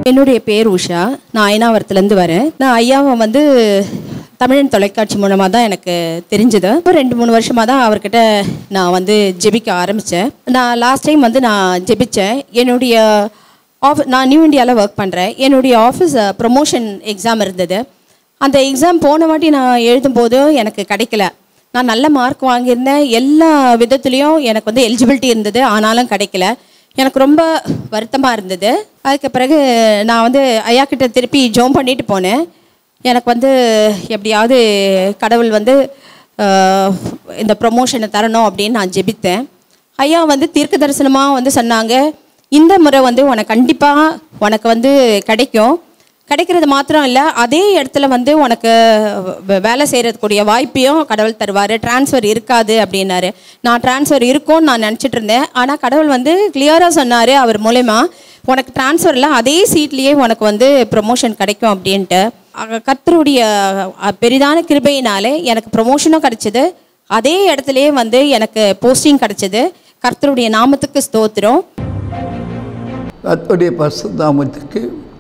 என்னுடைய பேர் உஷா நான் அயனாவரத்துலேருந்து வரேன் நான் ஐயாவை வந்து தமிழன் தொலைக்காட்சி மூலமாக தான் எனக்கு தெரிஞ்சது இப்போ ரெண்டு மூணு வருஷமாக தான் அவர்கிட்ட நான் வந்து ஜெபிக்க ஆரம்பித்தேன் நான் லாஸ்ட் டைம் வந்து நான் ஜெபித்தேன் என்னுடைய ஆஃப் நான் நியூ இந்தியாவில் ஒர்க் பண்ணுறேன் என்னுடைய ஆஃபீஸ் ப்ரொமோஷன் எக்ஸாம் இருந்தது அந்த எக்ஸாம் போன வாட்டி நான் எழுதும்போது எனக்கு கிடைக்கல நான் நல்ல மார்க் வாங்கியிருந்தேன் எல்லா விதத்துலேயும் எனக்கு வந்து எலிஜிபிலிட்டி இருந்தது ஆனாலும் கிடைக்கல எனக்கு ரொம்ப வருத்தமாக இருந்தது அதுக்கு பிறகு நான் வந்து ஐயா கிட்ட திருப்பி ஜோம் பண்ணிட்டு போனேன் எனக்கு வந்து எப்படியாவது கடவுள் வந்து ஆஹ், இந்த ப்ரொமோஷனை தரணும் அப்படின்னு நான் ஜெபித்தேன் ஐயா வந்து தீர்க்க தரிசனமாக வந்து சொன்னாங்க இந்த முறை வந்து உனக்கு கண்டிப்பாக உனக்கு வந்து கிடைக்கும் கிடைக்கிறது மாத்திரம் இல்லை அதே இடத்துல வந்து உனக்கு வே- வேலை செய்கிறதுக்கூடிய வாய்ப்பையும் கடவுள் தருவார் ட்ரான்ஸ்ஃபர் இருக்காது அப்படின்னாரு நான் ட்ரான்ஸ்ஃபர் இருக்கும்னு நான் நினச்சிட்டு இருந்தேன் ஆனால் கடவுள் வந்து கிளியராக சொன்னார் அவர் மூலயமா உனக்கு ட்ரான்ஸ்ஃபரில் அதே சீட்லேயே உனக்கு வந்து ப்ரொமோஷன் கிடைக்கும் அப்படின்ட்டு அங்க கர்த்தருடைய அஹ், பெரிதான கிருபையினாலே எனக்கு ப்ரொமோஷனும் கிடைச்சிது அதே இடத்துலயே வந்து எனக்கு போஸ்டிங் கிடைச்சிது கர்த்தருடைய நாமத்துக்கு ஸ்தோத்திரம் கர்த்தருடைய பரிசுத்தாமத்துக்கு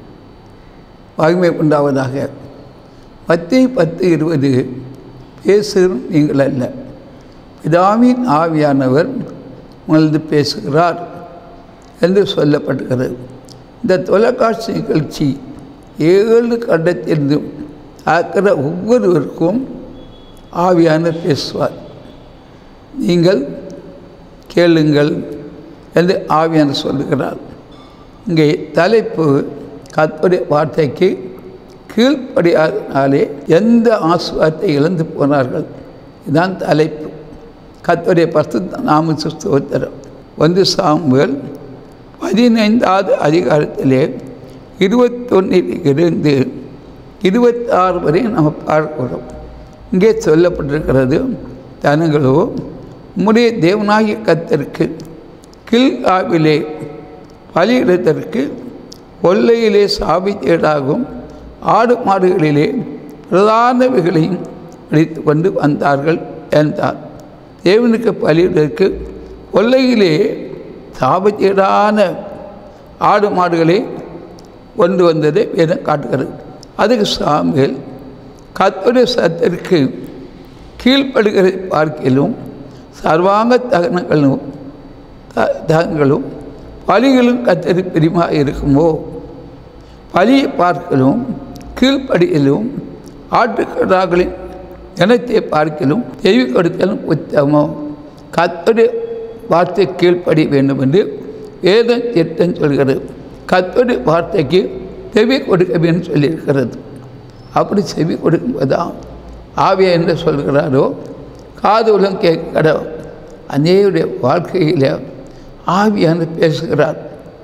மகிமை உண்டாவதாக மத்திய பத்து இருபது பேசுகிறோம் நீங்கள் அல்ல பிதாவின் ஆவியானவர் உங்களது பேசுகிறார் என்று சொல்லப்படுகிறது இந்த தொலைக்காட்சி நிகழ்ச்சி ஏழு கண்டத்திலிருந்தும் ஆக்கிற ஒவ்வொருவருக்கும் ஆவியானவர் பேசுவார் நீங்கள் கேளுங்கள் என்று ஆவியானவர் சொல்லுகிறார் இங்கே தலைப்பு கத்துடைய வார்த்தைக்கு கீழ்ப்படியாதனாலே எந்த ஆசுவாரத்தை இழந்து போனார்கள் இதுதான் தலைப்பு கத்துடைய பரிசுத்த நாம ஸ்தோத்திரம் ஒன்று சாமுவேல் பதினைந்தாவது அதிகாரத்திலே இருபத்தொன்னில் இருந்து இருபத்தாறு வரை நம்ம பார்க்கிறோம் இங்கே சொல்லப்பட்டிருக்கிறது தனங்களோ உம்முடைய தேவனாகிய கத்தருக்கு கில் ஆவிலே பலியிடத்திற்கு கொல்லையிலே சாபித்தேடாகும் ஆடு மாடுகளிலே பிரதானவைகளையும் அடித்து கொண்டு வந்தார்கள் என்றார் தேவனுக்கு பலியிடற்கு கொல்லையிலே சாபத்தேடான ஆடு மாடுகளை கொண்டு வந்ததை வேதம் காட்டுகிறது அதுக்கு சாமியில் கத்தோடைய சத்திற்கு கீழ்ப்படுகிறதை பார்க்கிலும் சர்வாங்க தகனங்களும் த- தகங்களும் பலிகளும் கத்தரி பிரிமாக இருக்குமோ பலியை பார்க்கலும் கீழ்ப்படியிலும் ஆட்டுக்கடாக்களின் இனத்தை பார்க்கலும் தெய்வ கொடுத்தலும் உத்தமம் கத்தோடைய வார்த்தை கீழ்ப்படி வேண்டும் என்று வேதம் திட்டம் சொல்கிறது கத்தோடைய வார்த்தைக்கு செவி கொடுக்க வேண்டும் சொல்லியிருக்கிறது அப்படி செவி கொடுக்கும்போதுதான் ஆவியா என்ன சொல்கிறாரோ காது உலம் கேட்கிற அநேருடைய வாழ்க்கையில் ஆவியான பேசுகிறார்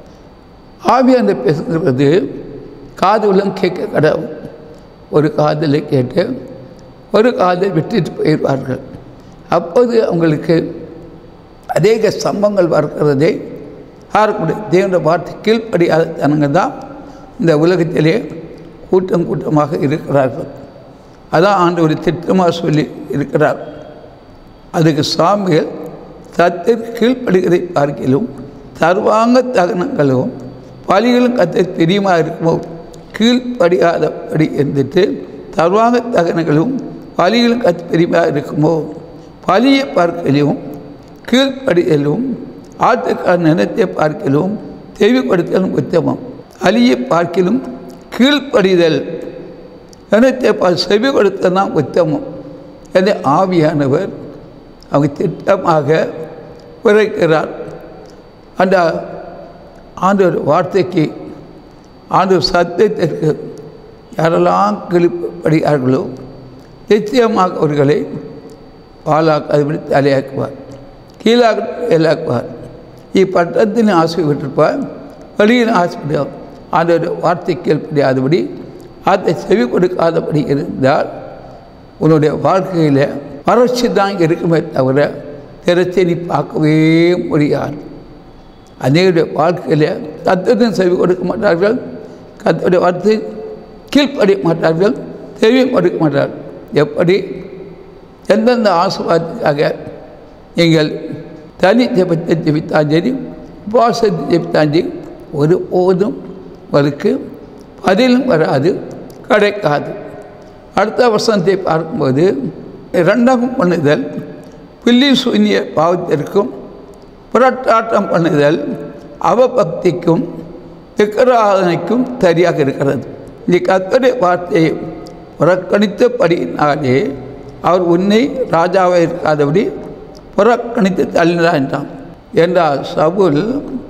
ஆவியான பேசுகிறது காது உலம் கேட்க கடவுள் ஒரு காதில் கேட்டு ஒரு காதை விட்டுட்டு போயிடுவார்கள் அப்போது அவங்களுக்கு அநேக சம்பவங்கள் வருகிறதே யாருக்குடைய தேவனுடைய வார்த்தை கீழ்ப்படியாத ஜனங்க தான் இந்த உலகத்திலே கூட்டம் கூட்டமாக இருக்கிறார்கள் அதான் ஆண்டு ஒரு திட்டமாக சொல்லி இருக்கிறார் அதுக்கு சாமிகள் சத்திற்கு கீழ்ப்படுகிறதை பார்க்கிலும் சர்வாங்க தகனங்களும் பலிகளும் கத்தை பிரியமாக இருக்குமோ கீழ்ப்படியாதபடி இருந்துட்டு சர்வாங்க தகனங்களும் பலிகளும் கத்து பிரியமாக இருக்குமோ பலியை பார்க்கலும் கீழ்ப்படியலும் ஆட்டுக்கார நிலத்தை பார்க்கலும் தெய்வ கொடுத்தலும் உத்தமம் அலியை பார்க்கிலும் கீழ்ப்படிதல் நிலத்தை பார் செவி கொடுத்ததான் உத்தமம் என ஆவியானவர் அவங்க திட்டமாக உரைக்கிறார் அந்த ஆண்டவர் வார்த்தைக்கு ஆண்டவர் சத்தியத்திற்கு யாரெல்லாம் கிழிப்படுகிறார்களோ நிச்சயமாக அவர்களை பாலாக்காதபடி தலையாக்குவார் கீழாக மேலாக்குவார் இப்பட்டத்தின் ஆசைப்பட்டிருப்பார் வெளியில் ஆசைப்படுவார் ஆண்டவர் வார்த்தை கீழ்ப்படியாதபடி அதை செவி கொடுக்காதபடி இருந்தால் உன்னுடைய வாழ்க்கையில் வறட்சி தான் இருக்குமே தவிர திறத்தை நீ பார்க்கவே முடியாது அநேகருடைய வாழ்க்கையில் கத்தத்தின் செவி கொடுக்க மாட்டார்கள் கத்தோடைய வார்த்தை கீழ்ப்படிய மாட்டார்கள் தெரிய கொடுக்க மாட்டார்கள் எப்படி எந்தெந்த ஆசீர்வாதத்துக்காக நீங்கள் தனி ஜெபத்தை ஜெபித்தாலும் சரி உபவாசத்தை ஜெபித்தாலும் சரி ஒருபோதும் உங்களுக்கு பதிலும் வராது கிடைக்காது அடுத்த வசனத்தை பார்க்கும்போது இரண்டாம் பண்ணுதல் பில்லி சூன்ய பாவத்திற்கும் புரட்டாட்டம் பண்ணுதல் அவபக்திக்கும் விக்கிராதனைக்கும் சரியாக இருக்கிறது நீ கத்தரை வார்த்தையை புறக்கணித்தபடினாலே அவர் உன்னை ராஜாவாக இருக்காதபடி புறக்கணித்து தள்ளினார் என்றான் என்றால் சவுல்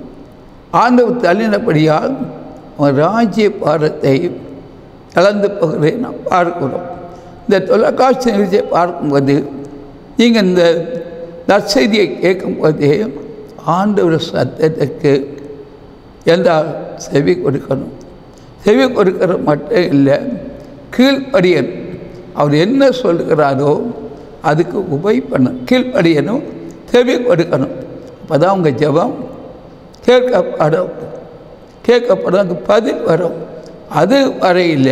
ஆண்டவர் தள்ளினபடியால் அவன் ராஜ்ய பாரத்தை கலந்து போகிறதை நாம் பார்க்கிறோம் இந்த தொலைக்காட்சி நிகழ்ச்சியை பார்க்கும்போது நீங்கள் இந்த நற்செய்தியை கேட்கும்போதே ஆண்டவர் சத்தத்துக்கு என்றால் செவி கொடுக்கணும் செவி கொடுக்கிற மட்டும் இல்லை கீழ்ப்படியன் அவர் என்ன சொல்கிறாரோ அதுக்கு உபை பண்ணணும் கீழ்ப்படியனும் செவி கொடுக்கணும் அப்போ தான் உங்கள் ஜெபம் கேட்கப்படும் கேட்கப்படும் அதுக்கு பதில் வரும் அது வரையில்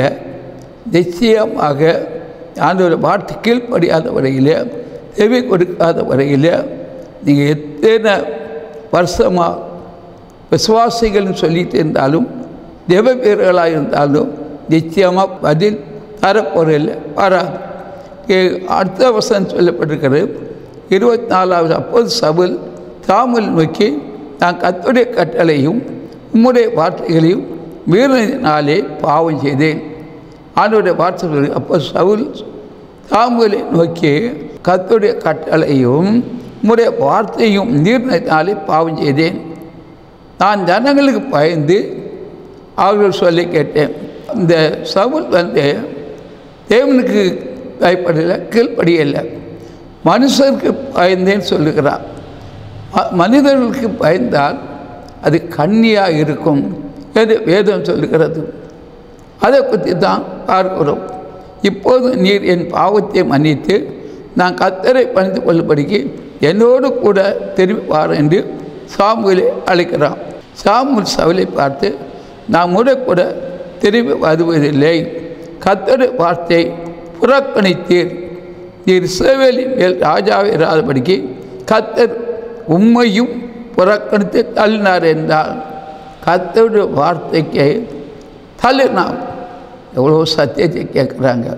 நிச்சயமாக ஆண்டவர் வார்த்தை கீழ்ப்படியாத வரையில் செவி கொடுக்காத வரையில் நீங்கள் எத்தனை வருஷமாக விசுவாசிகள்னு சொல்லிட்டு இருந்தாலும் தெய்வ வீரர்களாக இருந்தாலும் நிச்சயமாக பதில் தரப்போறதில்லை வராது ஏ- அடுத்த வசனம் சொல்லப்பட்டிருக்கிறது இருபத்தி நாலாவது அப்போது சவுல் தாமல் நோக்கி நான் கத்துடைய கட்டளையும் உம்முடைய வார்த்தைகளையும் மீறினாலே பாவம் செய்தேன் ஆண்டோடைய வார்த்தைகள் அப்போ சவுல் தாமுலை நோக்கி கத்துடைய கட்டளையும் உம்முடைய வார்த்தையும் மீறினாலே பாவம் செய்தேன் நான் ஜனங்களுக்கு பயந்து அவர்கள் சொல்லி கேட்டேன் இந்த சவுல் வந்து தேவனுக்கு பயப்படலை கீழ்ப்படியலை மனுஷருக்கு பயந்தேன்னு சொல்லுகிறார் ம- மனிதர்களுக்கு பயந்தால் அது கண்ணியாக இருக்கும் என்று வேதம் சொல்லுகிறது அதை பற்றி தான் பார்க்கிறோம் இப்போது நீர் என் பாவத்தை மன்னித்து நான் கத்தரை பணிந்து கொள்ளும்படிக்கு என்னோடு கூட திரும்பி வார் என்று சாமுவேலை அழைக்கிறான் சாமுல் சவுலை பார்த்து நான் முறை கூட திரும்பி வருவதில்லை கத்தரை வார்த்தை புறக்கணித்தீர் நீர் சேவேலின் மேல் ராஜாவை இராதபடிக்கு கத்தர் உம்மையும் புறக்கணித்து தள்ளினார் என்றால் கத்தருடைய வார்த்தைக்கு தள்ளினான் எவ்வளோ சத்தியத்தை கேட்குறாங்க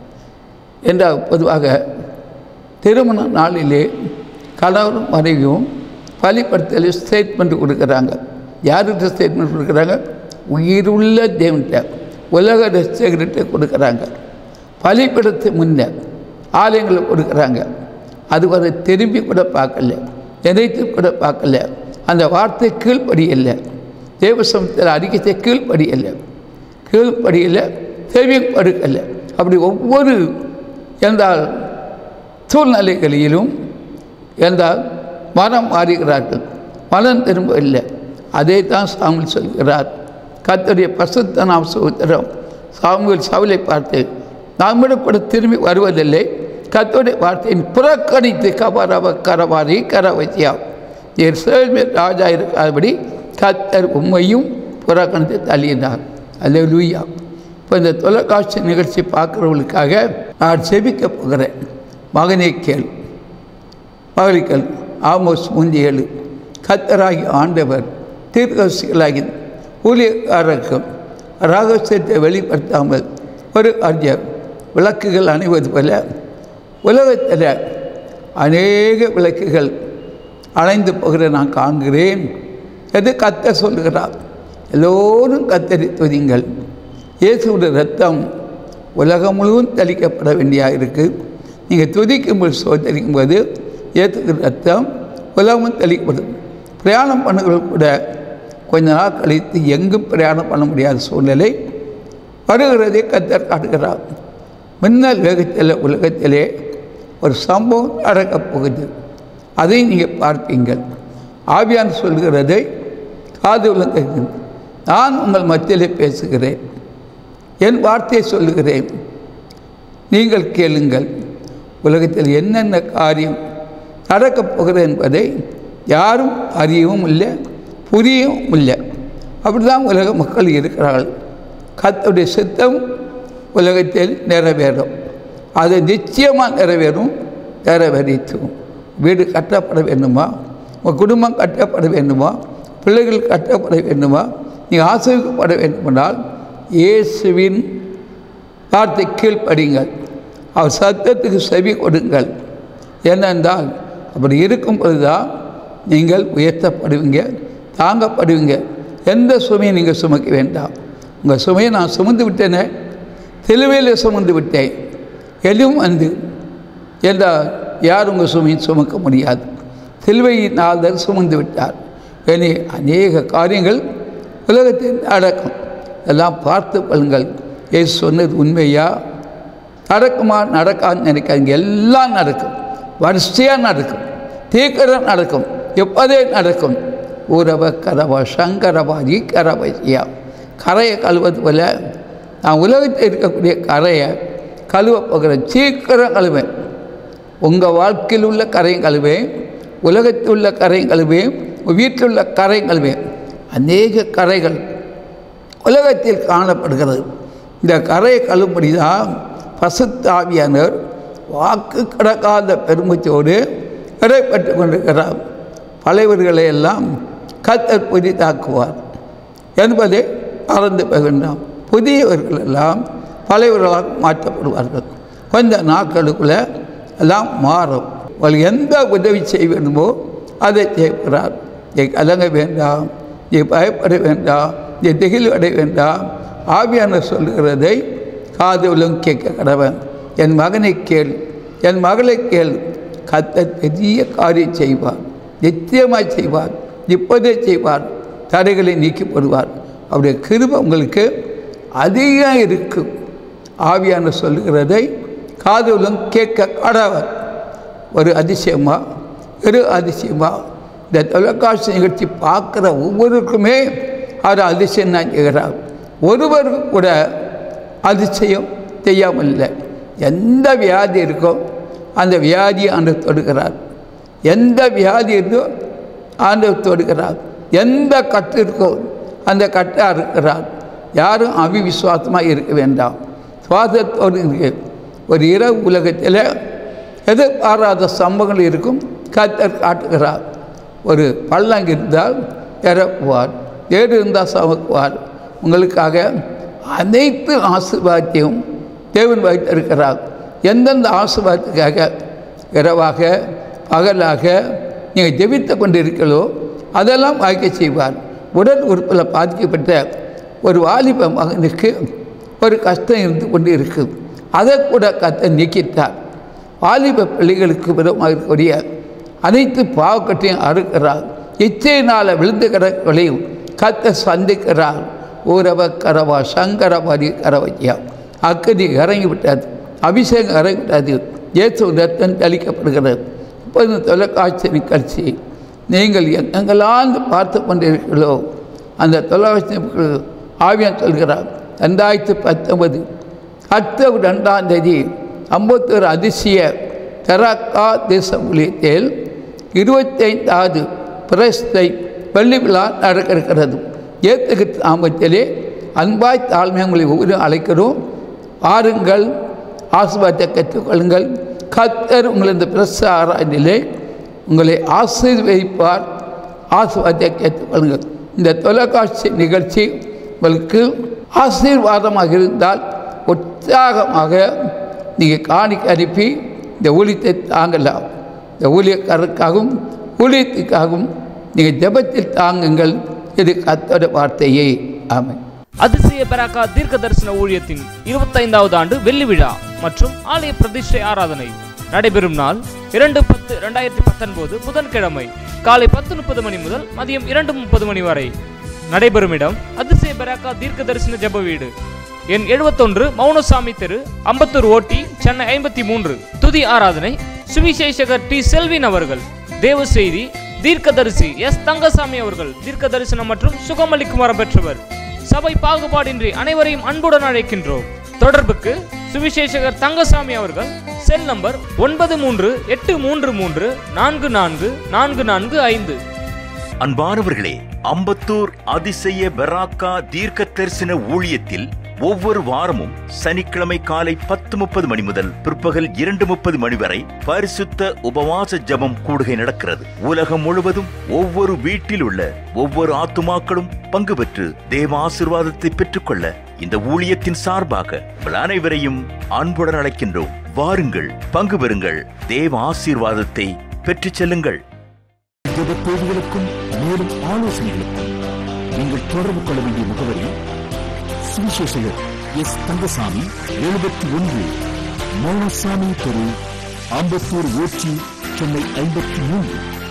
என்றால் பொதுவாக திருமண நாளிலே கணவரும் மனைவியும் பலிப்படுத்தல் ஸ்டேட்மெண்ட் கொடுக்குறாங்க யார்கிட்ட ஸ்டேட்மெண்ட் கொடுக்குறாங்க உயிருள்ள தேவன்கிட்ட உலக ரசிகர்கிட்ட கொடுக்குறாங்க பலிப்படுத்த முன்ன ஆலயங்களை கொடுக்குறாங்க அது வரை திரும்பி கூட பார்க்கல நினைத்து கூட பார்க்கல அந்த வார்த்தை கீழ்ப்படியலை தேவசமத்தில் அறிக்கை கீழ்ப்படியலை கீழ்ப்படியில் செவியும் படுக்கலை அப்படி ஒவ்வொரு என்றால் சூழ்நிலைகளிலும் என்றால் மனம் மாறுகிறார்கள் மனம் திரும்ப இல்லை அதை தான் சாமுல் சொல்கிறார் கர்த்தருடைய பசுத்த நாம் சோத்திரம் சாமுவேல் சவுலை பார்த்து நம்மிடம் கூட திரும்பி வருவதில்லை கர்த்தருடைய வார்த்தையின் புறக்கணித்து கபரவ கரவாரி கரவச்சியா என் சேல்மே ராஜா இருக்காதபடி கத்தர் உண்மையும் புறக்கணித்து தள்ளினார் அல்ல லூயா இப்போ இந்த தொலைக்காட்சி நிகழ்ச்சி பார்க்குறவங்களுக்காக நான் செபிக்க போகிறேன் மகனே கேள் மகளிர்கள் ஆமோஸ் மூந்தி ஏழு கத்தராகி ஆண்டவர் தீர்க்கசிகளாகி ஊழியக்காரருக்கும் ரகசியத்தை வெளிப்படுத்தாமல் ஒரு அர்ஜர் விளக்குகள் அணைவது போல உலகத்தில் அநேக விளக்குகள் அணைந்து போகிற நான் காண்கிறேன் எது கத்த சொல்கிறார் எல்லோரும் கத்தரி துதிங்கள் இயேசுடைய ரத்தம் உலகம் முழுவதும் தெளிக்கப்பட வேண்டியா இருக்குது நீங்கள் துதிக்கும்போது சோதரிக்கும் போது ஏற்றுக்கிற ரத்தம் உலகமும் தெளிக்கப்படும் பிரயாணம் பண்ணுகள் கூட கொஞ்ச நாள் கழித்து எங்கும் பிரயாணம் பண்ண முடியாத சூழ்நிலை வருகிறதை கத்தர் காட்டுகிறார் மின்னல் வேகத்தில் உலகத்திலே ஒரு சம்பவம் நடக்கப் போகுது அதை நீங்கள் பார்ப்பீங்கள் ஆவியான் சொல்கிறதை காது உலக நான் உங்கள் மத்தியிலே பேசுகிறேன் என் வார்த்தையை சொல்லுகிறேன் நீங்கள் கேளுங்கள் உலகத்தில் என்னென்ன காரியம் நடக்கப் போகிறது என்பதை யாரும் அறியவும் இல்லை புரியவும் இல்லை அப்படி தான் உலக மக்கள் இருக்கிறார்கள் கர்த்தருடைய சித்தம் உலகத்தில் நிறைவேறும் அது நிச்சயமாக நிறைவேறும் நிறைவேறித்தும் வீடு கட்டப்பட வேண்டுமா உங்கள் குடும்பம் கட்டப்பட வேண்டுமா பிள்ளைகள் கட்டப்பட வேண்டுமா நீ ஆசிரியப்பட வேண்டுமென்றால் இயேசுவின் வார்த்தை கீழ்ப்படிங்கள் அவர் சத்தத்துக்கு செவி கொடுங்கள் ஏனென்றால் அப்படி இருக்கும் பொழுதுதான் நீங்கள் உயர்த்தப்படுவீங்க தாங்கப்படுவீங்க எந்த சுமையை நீங்கள் சுமக்க வேண்டாம் உங்கள் சுமையை நான் சுமந்து விட்டேனே தெளிவையில் சுமந்து விட்டேன் எதுவும் வந்து என்றால் யார் உங்கள் சுமையை சுமக்க முடியாது சிலுவையின் நாதர் சுமந்து விட்டார் இனி அநேக காரியங்கள் உலகத்தில் நடக்கும் எல்லாம் பார்த்து கொள்ளுங்கள் ஏசு சொன்னது உண்மையா நடக்குமா நடக்காதுன்னு நினைக்காதீங்க எல்லாம் நடக்கும் வரிசையாக நடக்கும் தீக்கிரம் நடக்கும் எப்போதே நடக்கும் ஊரவ கரவா சங்கரவா ஈக்கரவையா கரையை கழுவது போல நான் உலகத்தில் இருக்கக்கூடிய கரையை கழுவ போகிறேன் சீக்கிரம் கழுவேன் உங்கள் வாழ்க்கையில் உள்ள கரையும் கழுவேன் உலகத்தில் உள்ள கரையும் கழுவேன் உங்கள் வீட்டில் உள்ள கரையும் கழுவேன் அநேக கரைகள் உலகத்தில் காணப்படுகிறது இந்த கரையை கழும்படி தான் பசுத்தாவியானவர் வாக்கு கிடக்காத பெருமிச்சோடு இடைப்பட்டு கொண்டிருக்கிறார் பழையவர்களை எல்லாம் கத்தர் புதிதாக்குவார் என்பதை மறந்து போக வேண்டாம் புதியவர்கள் எல்லாம் பழையவர்களாக மாற்றப்படுவார்கள் கொஞ்ச நாட்களுக்குள்ள எல்லாம் மாறும் உங்களுக்கு எந்த உதவி செய்ய வேண்டுமோ அதை செய்கிறார் நீ கலங்க வேண்டாம் நீ பயப்பட வேண்டாம் நீ திகில் அடைய வேண்டாம் ஆவியான சொல்லுகிறதை காதுகளும் கேட்க கடவன் என் மகனை கேள் என் மகளை கேள் கத்த பெரிய காரியம் செய்வார் நிச்சயமாக செய்வார் இப்போதே செய்வார் தடைகளை நீக்கி போடுவார் அவருடைய கிருபை உங்களுக்கு அதிகம் இருக்கும் ஆவியான சொல்லுகிறதை காதுகளும் கேட்க கடவர் ஒரு அதிசயமா ஒரு அதிசயமா இந்த தொலைக்காட்சி நிகழ்ச்சி பார்க்குற ஒவ்வொருக்குமே அவர் அதிசயம் தான் செய்கிறார் ஒருவருக்கு கூட அதிசயம் செய்யாமல் இல்லை எந்த வியாதி இருக்கோ அந்த வியாதியை ஆண்டவர் தொடுகிறார் எந்த வியாதி இருந்தோ ஆண்டவர் தொடுகிறார் எந்த கட்டு இருக்கோ அந்த கட்டாக இருக்கிறார் யாரும் அவிவிசுவாசமாக இருக்க வேண்டாம் சுவாசத்தோடு இருக்கு ஒரு இரவு உலகத்தில் எதிர்பாராத சம்பவங்கள் இருக்கும் கத்தர் காட்டுகிறார் ஒரு பள்ளம் இருந்தால் இறப்புவார் ஏடு இருந்தால் சமக்குவார் உங்களுக்காக அனைத்து ஆசீர்வாதத்தையும் தேவன் வைத்திருக்கிறார் எந்தெந்த ஆசீர்வாதத்துக்காக இரவாக பகலாக நீங்கள் ஜெபித்து கொண்டிருக்கிறோ அதெல்லாம் வாய்க்க செய்வார் உடல் உறுப்பில் பாதிக்கப்பட்ட ஒரு வாலிப மகனுக்கு ஒரு கஷ்டம் இருந்து கொண்டு இருக்குது அதை கூட கத்தை நீக்கிட்டார் வாலிப பிள்ளைகளுக்கு விதமாக இருக்கக்கூடிய அனைத்து பாவக்கட்டையும் அறுக்கிறார் இச்சையினால் விழுந்து கிடக்களையும் கத்தை சந்திக்கிறார் ஊரவ கரவா சங்கரவாரி கரவையா அக்கதி இறங்கி விட்டது அபிஷேகம் இறங்கி விட்டது இயேசு ரத்தம் தெளிக்கப்படுகிறது இப்போது தொலைக்காட்சி நிகழ்ச்சி நீங்கள் எங்கெங்கெல்லாம் பார்த்து கொண்டிருக்கிறீர்களோ அந்த தொலைக்காட்சி ஆவியம் சொல்கிறார் ரெண்டாயிரத்தி பத்தொன்பது அக்டோபர் ரெண்டாம் தேதி ஐம்பத்தொரு அதிசய தெராக்கா தேச ஊழியத்தில் இருபத்தைந்தாவது பிரஸ்தை வெள்ளி விழா நடக்க இருக்கிறது ஏத்துக்கு தாமத்திலே அன்பாய் தாழ்மை உங்களை ஒவ்வொரு அழைக்கிறோம் ஆறுங்கள் ஆசிர்வாதத்தை கற்றுக்கொள்ளுங்கள் கத்தர் உங்களை இந்த பிரசாரத்திலே உங்களை ஆசீர்வதிப்பார் ஆசிர்வாதத்தை கேட்டுக்கொள்ளுங்கள் இந்த தொலைக்காட்சி நிகழ்ச்சி உங்களுக்கு ஆசீர்வாதமாக இருந்தால் உற்சாகமாக நீங்கள் காணிக்க அனுப்பி இந்த ஊழியத்தை தாங்கலாம் இந்த ஊழியக்காரருக்காகவும் ஊழியத்துக்காகவும் நீங்கள் ஜெபத்தில் தாங்குங்கள் இது கத்தோட வார்த்தையே ஆமை அதிசய பராக்கா தீர்க்க தரிசன ஊழியத்தின் இருபத்தைந்தாவது ஆண்டு வெள்ளி விழா மற்றும் ஆலய பிரதிஷ்டை ஆராதனை நடைபெறும் நாள் இரண்டு பத்து இரண்டாயிரத்தி பத்தொன்பது புதன்கிழமை காலை பத்து முப்பது மணி முதல் மதியம் இரண்டு முப்பது மணி வரை நடைபெறும் இடம் அதிசய பராக்கா தீர்க்க தரிசன ஜெப வீடு எண் எழுபத்தொன்று மௌனசாமி தெரு அம்பத்தூர் ஓட்டி சென்னை ஐம்பத்தி மூன்று துதி ஆராதனை சுவிசேஷகர் டி செல்வின் அவர்கள் தேவ செய்தி தீர்க்கதரிசி எஸ் தங்கசாமி அவர்கள் தீர்க்க தரிசனம் மற்றும் சுகமளிக்கும் வரம் பெற்றவர் சபை பாகுபாடின்றி அனைவரையும் அன்புடன் அழைக்கின்றோம் தொடர்புக்கு சுவிசேஷகர் தங்கசாமி அவர்கள் செல் நம்பர் ஒன்பது மூன்று எட்டு மூன்று மூன்று நான்கு நான்கு நான்கு நான்கு ஐந்து அன்பானவர்களே அம்பத்தூர் அதிசய பெராக்கா தீர்க்க தரிசன ஊழியத்தில் ஒவ்வொரு வாரமும் சனிக்கிழமை காலை பத்து முப்பது மணி முதல் பிற்பகல் இரண்டு முப்பது மணி வரை பரிசுத்த உபவாச ஜெபம் கூடுகை நடக்கிறது உலகம் முழுவதும் ஒவ்வொரு வீட்டில் உள்ள ஒவ்வொரு ஆத்துமாக்களும் பங்கு பெற்று தேவ ஆசிர்வாதத்தை பெற்றுக்கொள்ள இந்த ஊழியத்தின் சார்பாக உங்கள் அனைவரையும் அன்புடன் அழைக்கின்றோம் வாருங்கள் பங்கு பெறுங்கள் தேவ ஆசீர்வாதத்தை பெற்றுச் செல்லுங்கள் ஜெப தேவைகளுக்கும் மேலும் ஆலோசனைகளுக்கும் நீங்கள் தொடர்பு கொள்ள வேண்டிய முகவரி சுவிசேஷகர் எஸ் தங்கசாமி எழுபத்தி ஒன்று மௌனசாமி தெரு ஆம்பத்தூர் ஊர்ச்சி சென்னை ஐம்பத்தி மூன்று